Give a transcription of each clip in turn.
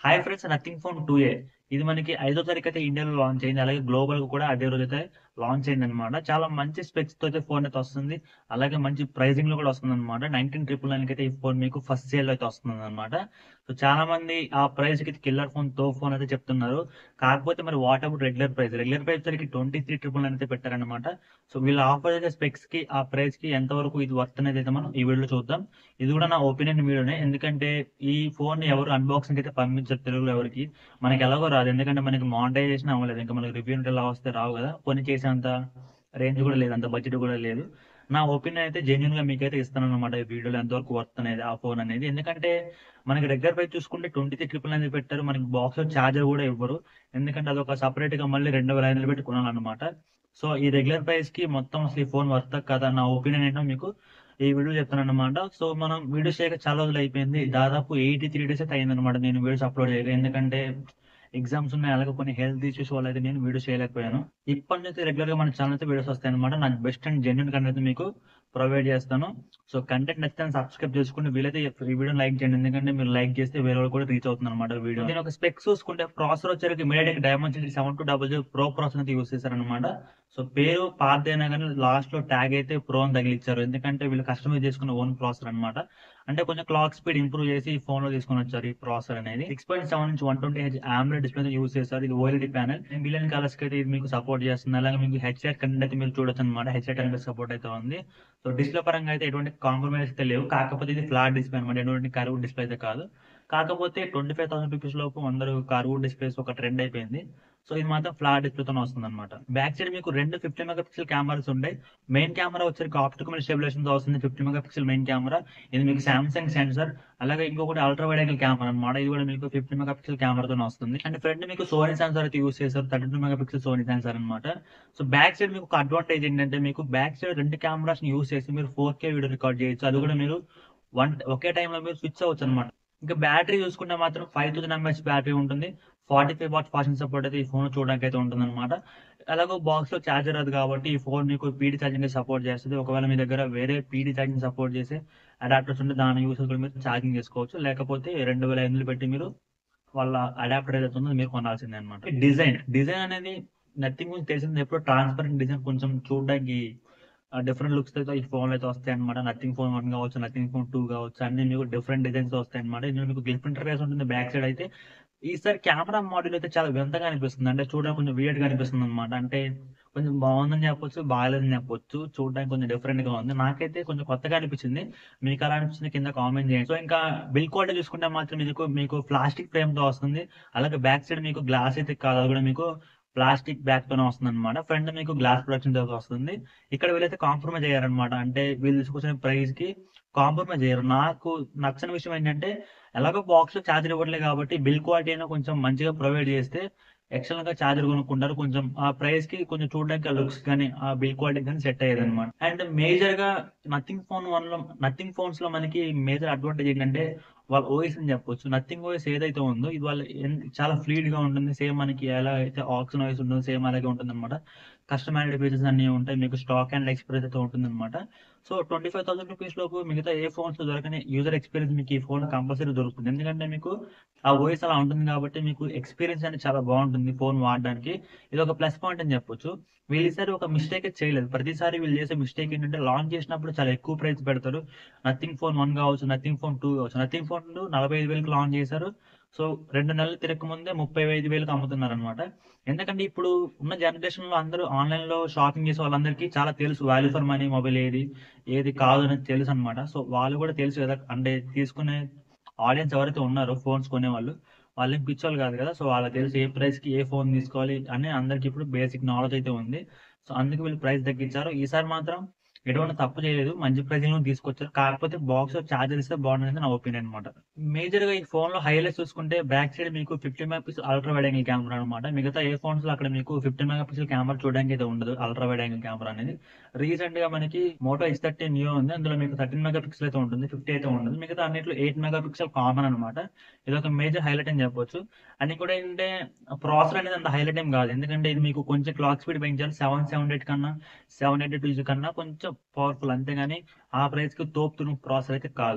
Hi friends nothing phone two A ఇది మనకి ఐదో తారీఖు అయితే ఇండియాలో లాంచ్ అయింది అలాగే గ్లోబల్ కూడా అదే రోజు అయితే లాంచ్ అయింది అనమాట చాలా మంచి స్పెక్స్ తో అయితే ఫోన్ అయితే వస్తుంది అలాగే మంచి ప్రైజింగ్ లో కూడా వస్తుంది అనమాట నైన్టీన్ ట్రిపుల్ నైన్ అయితే ఈ ఫోన్ మీకు ఫస్ట్ సేల్ అయితే వస్తుంది అనమాట సో చాలా మంది ఆ ప్రైస్ కి కిల్లర్ ఫోన్ తో ఫోన్ అయితే చెప్తున్నారు కాకపోతే మరి what about regular price regular price సరికి ట్వంటీ త్రీ ట్రిపుల్ నైన్ అయితే పెట్టారనమాట సో వీళ్ళ ఆఫర్ అయితే స్పెక్స్ కి ఆ ప్రైస్ కి ఎంత వరకు ఇది వర్త్ అనేది అయితే మనం ఈ వీడియోలో చూద్దాం ఇది కూడా నా ఒపీనియన్ వీడియోనే ఎందుకంటే ఈ ఫోన్ ఎవరు అన్బాక్సింగ్ అయితే పంపించారు తెలుగులో ఎవరికి మనకి ఎలాగో రాదు ఎందుకంటే మనకి మానిటైజేషన్ అవ్వలేదు ఇంకా మనకి రివ్యూ ఎలా వస్తే రావు కదా కొన్ని చేసేంత రేంజ్ కూడా లేదు అంత బడ్జెట్ కూడా లేదు నా ఒపీనియన్ అయితే జెన్యున్ గా మీకైతే ఇస్తాను అనమాట ఈ వీడియోలో ఎంతవరకు వర్త్ అనేది ఆ ఫోన్ అనేది ఎందుకంటే మనకి రెగ్యులర్ ప్రైస్ చూసుకుంటే ట్వంటీ త్రీ ట్రిపుల్ అనేది పెట్టారు మనకి బాక్స్ లో చార్జర్ కూడా ఇవ్వరు ఎందుకంటే అదొక సపరేట్ గా మళ్ళీ రెండు వేల ఐదు వందలు పెట్టి కొనాలన్నమాట సో ఈ రెగ్యులర్ ప్రైస్ కి మొత్తం అసలు ఈ ఫోన్ వర్త్ కదా నా ఒపీనియన్ ఏంటో మీకు ఈ వీడియో చెప్తాను అనమాట సో మనం వీడియోస్ చేయక చాలా రోజులు అయిపోయింది దాదాపు ఎయిటీ త్రీ డేస్ అయితే అయిందనమాట నేను వీడియోస్ అప్లోడ్ చేయక ఎందుకంటే ఎగ్జామ్స్ ఉన్నాయి అలాగే కొన్ని హెల్త్ ఇష్యూస్ వల్ల అయితే నేను వీడియోస్ చేయలేకపోయాను ఇప్పటి నుంచి రెగ్యులర్ గా మన ఛానల్ అయితే వీడియోస్ వస్తాయి అనమాట నాకు బెస్ట్ అండ్ జెన్యున్ కంటెంట్ మీకు ప్రొవైడ్ చేస్తాను సో కంటెంట్ నచ్చితే సబ్స్క్రైబ్ చేసుకుని వీలైతే ఈ వీడియో లైక్ చేయండి ఎందుకంటే మీరు లైక్ చేస్తే వేరే వాళ్ళు కూడా రీచ్ అవుతుంది అనమాట వీడియో నేను ఒక స్పెక్స్ చూసుకుంటే ప్రాసెసర్ వచ్చరికి MediaTek Dimensity seven two double zero pro processor అయితే యూస్ చేశారనమాట సో పేరు పాతైనా కానీ లాస్ట్ లో ట్యాగ్ అయితే ప్రో అని తగిలిచ్చారు ఎందుకంటే వీళ్ళు కస్టమైజ్ చేసుకున్న ఓన్ ప్రాసెసర్ అనమాట అంటే కొంచెం క్లాక్ స్పీడ్ ఇంప్రూవ్ చేసి ఈ ఫోన్ లో తీసుకొని వచ్చారు ఈ ప్రాసెసర్ అనేది సిక్స్ పాయింట్ సెవెన్ నుంచి one twenty H AMOLED display use చేస్తారు ఇది ఓఎల్ఈడి ప్యానల్ బిలియన్ కలర్స్ కి అయితే ఇది మీకు సపోర్ట్ చేస్తుంది అలాగే మీకు హెడ్సెట్ కంటెంట్ అయితే మీరు చూడొచ్చు అనమాట హెడ్సెట్ అనేది సపోర్ట్ అయితే ఉంది సో డిస్ప్లే పరంగా అయితే ఎటువంటి కాంప్రమైజ్ అయితే లేవు కాకపోతే ఇది ఫ్లాట్ డిస్ప్లే అనమాట ఎటువంటి కరువు డిస్ప్లే అయితే కాదు కాకపోతే ట్వంటీ ఫైవ్ థౌసండ్ రూపీస్ లోపు అందరూ కరువు డిస్ప్లేస్ ఒక ట్రెండ్ అయిపోయింది సో ఇది మాత్రం ఫ్లాట్ డిస్ప్లేతో వస్తుంది అనమాట బ్యాక్ సైడ్ మీకు రెండు ఫిఫ్టీ మెగా పిక్సెల్ కెమెరాస్ ఉంటాయి మెయిన్ కెమెరా వచ్చరికి ఆప్టికల్ స్టెబిలేషన్ తో వస్తుంది fifty mega pixel main camera ఇది మీకు సామ్సంగ్ సెన్సర్ అలాగే ఇంకొకటి అల్ట్రా వైడ్ యాంగిల్ కెమెరా అనమాట ఇది కూడా మీకు ఫిఫ్టీ మెగా పిక్సెల్ కెమెరాతో వస్తుంది అండ్ ఫ్రంట్ మీకు సోనీ సెన్సర్ అయితే యూస్ చేస్తారు thirty two mega pixel Sony sensor అనమాట సో బ్యాక్ సైడ్ మీకు ఒక అడ్వాంటేజ్ ఏంటంటే మీకు బ్యాక్ సైడ్ రెండు కెమెరాస్ యూస్ చేసి మీరు ఫోర్ కే వీడియో రికార్డ్ చేయొచ్చు అది కూడా మీరు వన్ ఒకే టైంలో మీరు స్విచ్ అవ్వచ్చు అనమాట ఇంకా బ్యాటరీ చూసుకుంటే మాత్రం ఫైవ్ థౌసండ్ ఎంఎస్ బ్యాటరీ ఉంటుంది forty five watt fasting support అయితే ఈ ఫోన్ చూడడానికి అయితే ఉంటుంది అనమాట అలాగే బాక్స్ లో చార్జర్ అది కాబట్టి ఈ ఫోన్ మీకు పీడీ ఛార్జింగ్ సపోర్ట్ చేస్తుంది ఒకవేళ మీ దగ్గర వేరే పీడీ ఛార్జింగ్ సపోర్ట్ చేసే అడాప్టర్స్ ఉంటే దాని యూస్ కూడా మీరు ఛార్జింగ్ చేసుకోవచ్చు లేకపోతే రెండు వేల ఐదు పెట్టి మీరు వాళ్ళ అడాప్టర్ ఏదైతే ఉందో మీరు కొనాల్సిందే అనమాట డిజైన్ డిజైన్ అనేది నథింగ్ గురించి తెలిసింది ఎప్పుడు ట్రాన్స్పరెంట్ డిజైన్ కొంచెం చూడడానికి డిఫరెంట్ లుక్స్ అయితే ఈ ఫోన్ అయితే వస్తాయి అనమాట నథింగ్ ఫోన్ వన్ కావచ్చు నథింగ్ ఫోన్ టూ కావచ్చు అన్ని మీకు డిఫరెంట్ డిజైన్స్ వస్తాయి అనమాట ఇందులో మీకు గ్లిఫ్ ఇంటర్ఫేస్ ఉంటుంది బ్యాక్ సైడ్ అయితే ఈసారి కెమెరా మోడల్ అయితే చాలా వింతగా అనిపిస్తుంది అంటే చూడడానికి కొంచెం వియర్డ్ గా అనిపిస్తుంది అనమాట అంటే కొంచెం బాగుందని చెప్పొచ్చు బాగాలేదని చెప్పొచ్చు చూడడానికి కొంచెం డిఫరెంట్ గా ఉంది నాకైతే కొంచెం కొత్తగా అనిపించింది మీకు అలా అనిపించింది కింద కామెంట్ చేయండి సో ఇంకా బిల్ క్వాలిటీ చూసుకుంటే మాత్రం మీకు మీకు ప్లాస్టిక్ ఫ్రేమ్ తో వస్తుంది అలాగే బ్యాక్ సైడ్ మీకు గ్లాస్ అయితే కాదు అది కూడా మీకు ప్లాస్టిక్ బ్యాక్ తోనే వస్తుంది అనమాట ఫ్రంట్ మీకు గ్లాస్ ప్రొడక్షన్ తో వస్తుంది ఇక్కడ వీళ్ళైతే కాంప్రమైజ్ అయ్యారనమాట అంటే వీళ్ళు తీసుకొచ్చిన ప్రైస్ కి కాంప్రమైజ్ అయ్యారు నాకు నచ్చని విషయం ఏంటంటే ఎలాగో బాక్స్ లో ఛార్జర్ ఇవ్వట్లేదు కాబట్టి బిల్ క్వాలిటీ అయినా కొంచెం మంచిగా ప్రొవైడ్ చేస్తే ఎక్స్టర్నల్ గా ఛార్జర్ కొనుక్కుంటారు కొంచెం ఆ ప్రైస్ కి కొంచెం చూడడానికి లుక్స్ కానీ ఆ బిల్ క్వాలిటీ కానీ సెట్ అయ్యేది అనమాట అండ్ మేజర్ గా నథింగ్ ఫోన్ వన్ లో నథింగ్ ఫోన్స్ లో మనకి మేజర్ అడ్వాంటేజ్ ఏంటంటే వాళ్ళ ఓఎస్ అని చెప్పొచ్చు నథింగ్ ఓఎస్ ఏదైతే ఉందో ఇది వాళ్ళ చాలా ఫ్లీడ్ గా ఉంటుంది సేమ్ మనకి ఎలా అయితే ఆక్సిజన్ ఓఎస్ ఉంటుందో సేమ్ అలాగే ఉంటుంది అనమాట కస్టమైజ్డ్ ఫీచర్స్ అన్ని ఉంటాయి మీకు స్టాక్ అండ్ ఎక్స్పీరియన్స్ అయితే ఉంటుంది అనమాట so twenty five thousand rupees లోపు మిగతా ఏ ఫోన్స్ దొరకని యూజర్ ఎక్స్పీరియన్స్ మీకు ఈ ఫోన్ కంపల్సరీ దొరుకుతుంది ఎందుకంటే మీకు ఆ వాయిస్ అలా ఉంటుంది కాబట్టి మీకు ఎక్స్పీరియన్స్ అనేది చాలా బాగుంటుంది ఫోన్ వాడడానికి ఇది ఒక ప్లస్ పాయింట్ అని చెప్పొచ్చు వీళ్ళు ఈసారి ఒక మిస్టేక్ చేయలేదు ప్రతిసారి వీళ్ళు చేసే మిస్టేక్ ఏంటంటే లాంచ్ చేసినప్పుడు చాలా ఎక్కువ ప్రైస్ పెడతారు నథింగ్ ఫోన్ వన్ కావచ్చు నథింగ్ ఫోన్ టూ కావచ్చు నథింగ్ ఫోన్ నలభై ఐదు వేలకు లాంచ్ చేశారు సో రెండు నెలలు తిరగక ముందే ముప్పై ఐదు వేలకు అమ్ముతున్నారు అనమాట ఎందుకంటే ఇప్పుడు ఉన్న జనరేషన్ లో అందరూ ఆన్లైన్ లో షాపింగ్ చేసే వాళ్ళందరికీ చాలా తెలుసు వాల్యూ ఫర్ మనీ మొబైల్ ఏది ఏది కాదు అనేది తెలుసు అనమాట సో వాళ్ళు కూడా తెలుసు కదా అంటే తీసుకునే ఆడియన్స్ ఎవరైతే ఉన్నారో ఫోన్స్ కొనే వాళ్ళు వాళ్ళేం పిచ్చోళ్ళు కాదు కదా సో వాళ్ళకి తెలుసు ఏ ప్రైస్ కి ఏ ఫోన్ తీసుకోవాలి అని అందరికి ఇప్పుడు బేసిక్ నాలెడ్జ్ అయితే ఉంది సో అందుకే వీళ్ళు ప్రైస్ తగ్గించారు ఈసారి మాత్రం ఎటువంటి తప్పు చేయలేదు మంచి ప్రైసింగ్ లో తీసుకొచ్చారు కాకపోతే బాక్స్ చార్జర్ ఇస్తే బాగుంటుంది నా ఒపీనియన్ అనమాట మేజర్ గా ఈ ఫోన్ లో హైలైట్స్ చూసుకుంటే బ్యాక్ సైడ్ మీకు fifty mega pixel ultra wide angle camera అనమాట మిగతా ఏ ఫోన్స్ లో అక్కడ మీకు ఫిఫ్టీ మెగా పిక్సెల్ కెమెరా చూడడానికి అయితే ఉండదు అల్ట్రా వైడ్ యాంగిల్ కెమెరా అనేది రీసెంట్ గా మనకి మోటో ఎక్స్ థర్టీ న్యూ ఉంది అందులో మీకు థర్టీన్ మెగా పిక్సెల్ అయితే ఉంటుంది ఫిఫ్టీ అయితే ఉండదు మిగతా అన్నిట్లో ఎయిట్ మెగా పిక్సెల్ కామన్ అనమాట ఇది ఒక మేజర్ హైలైట్ అని చెప్పొచ్చు అని కూడా ఏంటంటే ప్రాసెసర్ అనేది అంత హైలైట్ ఏం కాదు ఎందుకంటే ఇది మీకు కొంచెం క్లాక్ స్పీడ్ పెంచాలి సెవెన్ సెవెన్ ఎయిట్ కన్నా సెవెన్ ఎయిటీ టూ కన్నా కొంచెం పవర్ఫుల్ అంతేగాని ఆ ప్రైస్ కి తోపుతున్న ప్రాసెసర్ అయితే కాదు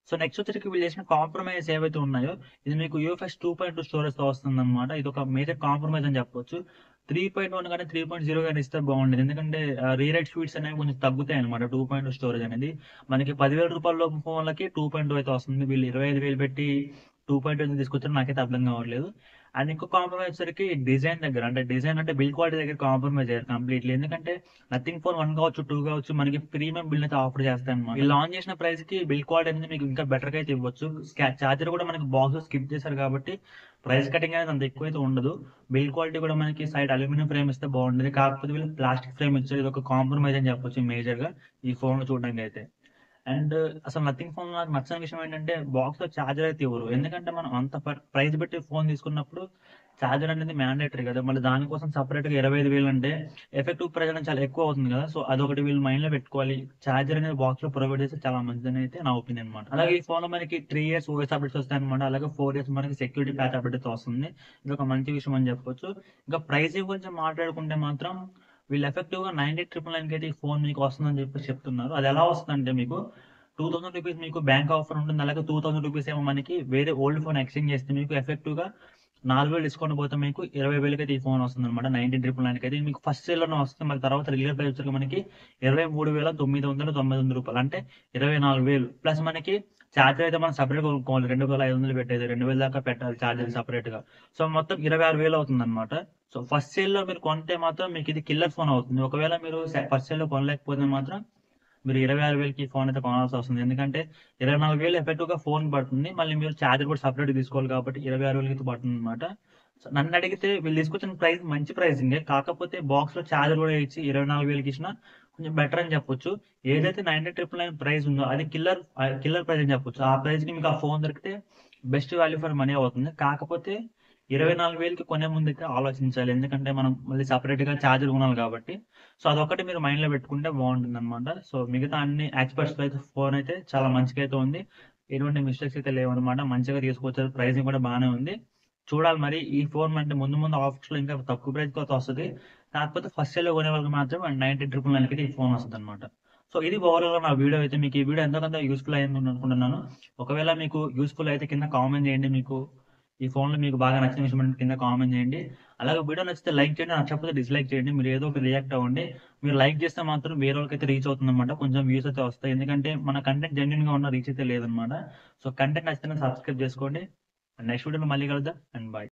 సో నెక్స్ట్ వచ్చేసరికి వీళ్ళు చేసిన కాంప్రమైజ్ ఏవైతే ఉన్నాయో ఇది మీకు UFS two point two storage తో వస్తుంది అనమాట ఇది ఒక మేజర్ కాంప్రమైజ్ అని చెప్పొచ్చు త్రీ పాయింట్ వన్ కానీ త్రీ పాయింట్ జీరో కానీ ఇస్తే బాగుండేది ఎందుకంటే రీరైట్ స్పీడ్స్ అనేవి కొంచెం తగ్గుతాయి అనమాట టూ పాయింట్ స్టోరేజ్ అనేది మనకి పదివేల రూపాయల ఫోన్లకి టూ పాయింట్ అయితే వస్తుంది వీళ్ళు ఇరవై ఐదు వేలు పెట్టి టూ పాయింట్ ఎందుకు తీసుకొచ్చారో నాకైతే అర్థం కావట్లేదు అండ్ ఇంకో కాంప్రమైజ్ వచ్చేసరికి డిజైన్ దగ్గర అంటే డిజైన్ అంటే బిల్ క్వాలిటీ దగ్గర కాంప్రమైజ్ అయ్యారు కంప్లీట్లీ ఎందుకంటే నథింగ్ ఫోన్ వన్ కావచ్చు టూ కావచ్చు మనకి ప్రీమియం బిల్ అయితే ఆఫర్ చేస్తాయి అనమాట వీళ్ళు లాంచ్ చేసిన ప్రైస్ కి బిల్ క్వాలిటీ అనేది మీకు ఇంకా బెటర్ గా అయితే ఇవ్వచ్చు చార్జర్ కూడా మనకి బాక్స్ స్కిప్ చేశారు కాబట్టి ప్రైస్ కటింగ్ అనేది అంత ఎక్కువ అయితే ఉండదు బిల్ క్వాలిటీ కూడా మనకి సైడ్ అల్యూమినియం ఫ్రేమ్ ఇస్తే బాగుంటుంది కాకపోతే వీళ్ళు ప్లాస్టిక్ ఫ్రేమ్ ఇచ్చారు ఇది ఒక కాంప్రమైజ్ అని చెప్పొచ్చు మేజర్ గా ఈ ఫోన్ చూడడానికి అయితే అండ్ అసలు నథింగ్ ఫోన్ నాకు నచ్చిన విషయం ఏంటంటే బాక్స్ లో ఛార్జర్ అయితే ఇవ్వరు ఎందుకంటే మనం అంత ప్రైస్ పెట్టి ఫోన్ తీసుకున్నప్పుడు ఛార్జర్ అనేది మ్యాండేటరీ కదా మళ్ళీ దానికోసం సపరేట్ గా ఇరవై ఐదు వేలు అంటే ఎఫెక్టివ్ ప్రైస్ అనేది చాలా ఎక్కువ అవుతుంది కదా సో అదొకటి వీళ్ళు మైండ్ లో పెట్టుకోవాలి ఛార్జర్ అనేది బాక్స్ లో ప్రొవైడ్ చేస్తే చాలా మంచిదని అయితే నా ఒపీనియన్ అనమాట అలాగే ఈ ఫోన్ లో మనకి త్రీ ఇయర్స్ ఓఎస్ అప్డేట్స్ వస్తాయి అనమాట అలాగే ఫోర్ ఇయర్స్ మనకి సెక్యూరిటీ ప్యాచ్ అప్డేట్ వస్తుంది ఇది ఒక మంచి విషయం అని చెప్పొచ్చు ఇంకా ప్రైస్ గురించి మాట్లాడుకుంటే మాత్రం వీళ్ళు ఎఫెక్టివ్ గా నైన్టీ ట్రిపుల్ నైన్ అయితే ఈ ఫోన్ మీకు వస్తుందని చెప్పి చెప్తున్నారు అది ఎలా వస్తుందంటే మీకు టూ థౌసండ్ రూపీస్ మీకు బ్యాంక్ ఆఫర్ ఉంటుంది అలాగే టూ థౌసండ్ రూపీస్ ఏమో మనకి వేరే ఓల్డ్ ఫోన్ ఎక్స్చేంజ్ చేస్తే మీకు ఎఫెక్టివ్ గా నాలుగు వేలు డిస్కౌంట్ పోతే మీకు ఇరవై వేలకి అయితే ఈ ఫోన్ వస్తుంది అనమాట నైన్టీన్ ట్రిపుల్ నైన్ అయితే మీకు ఫస్ట్ సేల్ లోనే వస్తుంది మరి తర్వాత రెగ్యులర్ ప్రైస్ వచ్చరికి మనకి ఇరవై మూడు వేల తొమ్మిది వందల తొంభై తొమ్మిది రూపాయలు అంటే ఇరవై నాలుగు వేలు ప్లస్ మనకి ఛార్జర్ అయితే మనం సపరేట్ కొనుక్కోవాలి రెండు వేల ఐదు వందలు పెట్టేది రెండు వేల దాకా పెట్టాలి ఛార్జర్ సపరేట్ గా సో మొత్తం ఇరవై ఆరు వేలు అవుతుంది అనమాట సో ఫస్ట్ సేల్ లో మీరు కొంటే మాత్రం మీకు ఇది కిల్లర్ ఫోన్ అవుతుంది ఒకవేళ మీరు ఫస్ట్ సేల్ లో కొనలేకపోతే మాత్రం మీరు ఇరవై ఆరు వేలకి ఫోన్ అయితే కొనాల్సి వస్తుంది ఎందుకంటే ఇరవై నాలుగు వేలు ఎఫెక్టివ్ గా ఫోన్ పడుతుంది మళ్ళీ మీరు ఛార్జర్ కూడా సపరేట్ తీసుకోవాలి కాబట్టి ఇరవై ఆరు వేలకి పడుతుంది అనమాట నన్ను అడిగితే వీళ్ళు తీసుకొచ్చిన ప్రైస్ మంచి ప్రైసింగే కాకపోతే బాక్స్ లో ఛార్జర్ కూడా ఇచ్చి ఇరవై నాలుగు వేలకి ఇచ్చిన కొంచెం బెటర్ అని చెప్పొచ్చు ఏదైతే నైన్టీ ట్రిపుల్ నైన్ ప్రైస్ ఉందో అది కిల్లర్ కిల్లర్ ప్రైస్ అని చెప్పొచ్చు ఆ ప్రైస్ కి మీకు ఆ ఫోన్ దొరికితే బెస్ట్ వాల్యూ ఫర్ మనీ అవుతుంది కాకపోతే ఇరవై నాలుగు వేలకి కొనే ముందు అయితే ఆలోచించాలి ఎందుకంటే మనం మళ్ళీ సపరేట్ గా ఛార్జర్ కొనాలి కాబట్టి సో అదొకటి మీరు మైండ్ లో పెట్టుకుంటే బాగుంటుంది అనమాట సో మిగతా అన్ని ఎక్స్పర్ట్స్ అయితే ఫోన్ అయితే చాలా మంచిగా అయితే ఉంది ఎటువంటి మిస్టేక్స్ అయితే లేవన్నమాట మంచిగా తీసుకొచ్చారు ప్రైసింగ్ కూడా బాగానే ఉంది చూడాలి మరి ఈ ఫోన్ అంటే ముందు ముందు ఆఫర్స్ లో ఇంకా తక్కువ ప్రైస్ కి వస్తుంది కాకపోతే ఫస్ట్ లో కొనే వాళ్ళకి మాత్రం నైన్టీ ట్రిపుల్ నైన్ కి ఈ ఫోన్ వస్తుంది అనమాట సో ఇది ఓవరాల్ నా వీడియో అయితే మీకు ఈ వీడియో ఎంతకంత యూస్ఫుల్ అయింది అనుకుంటున్నాను ఒకవేళ మీకు యూస్ఫుల్ అయితే కింద కామెంట్ చేయండి మీకు ఈ ఫోన్ లో మీకు బాగా నచ్చిన విషయం అంటే కింద కామెంట్ చేయండి అలాగే వీడియో నచ్చితే లైక్ చేయండి నచ్చకపోతే డిస్లైక్ చేయండి మీరు ఏదో ఒక రియాక్ట్ అవ్వండి మీరు లైక్ చేస్తే మాత్రం వేరే వాళ్ళకి అయితే రీచ్ అవుతుంది అనమాట కొంచెం వ్యూస్ అయితే వస్తాయి ఎందుకంటే మన కంటెంట్ జెన్యున్ గా ఉన్న రీచ్ అయితే లేదనమాట సో కంటెంట్ నచ్చితే సబ్స్క్రైబ్ చేసుకోండి నెక్స్ట్ వీడియోలో మళ్ళీ కలుద్దాం అండ్ బాయ్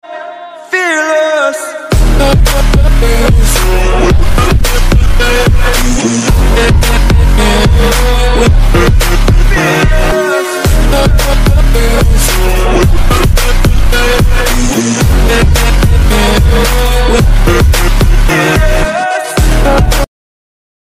fearless.